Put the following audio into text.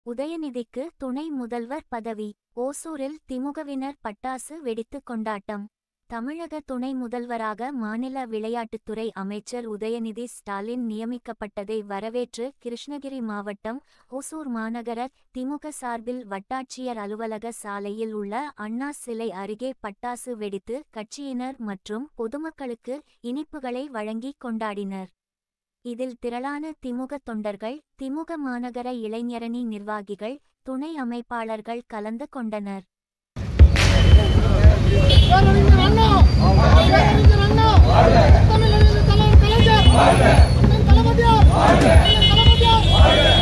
உதயநிதிக்கு துணை முதல்வர் பதவி ஓசூரில் திமுகவினர் பட்டாசு வெடித்து கொண்டாட்டம் தமிழக துணை முதல்வராக மாநில விளையாட்டுத்துறை அமைச்சர் உதயநிதி ஸ்டாலின் நியமிக்கப்பட்டதை வரவேற்று கிருஷ்ணகிரி மாவட்டம் ஓசூர் மாநகர திமுக சார்பில் வட்டாட்சியர் அலுவலக சாலையில் உள்ள அண்ணா சிலை அருகே பட்டாசு வெடித்து கட்சியினர் மற்றும் பொதுமக்களுக்கு இனிப்புகளை வழங்கி கொண்டாடினர் இதில் திரளான திமுக தொண்டர்கள் திமுக மாநகர இளைஞரணி நிர்வாகிகள் துணை அமைப்பாளர்கள் கலந்து கொண்டனர் பேரறிஞர் அண்ணா பேரறிஞர் அண்ணா தமிழறிஞர் தலைவர் கலைஞர் அண்ணன் தளபதியார் அண்ணன் தளபதியார்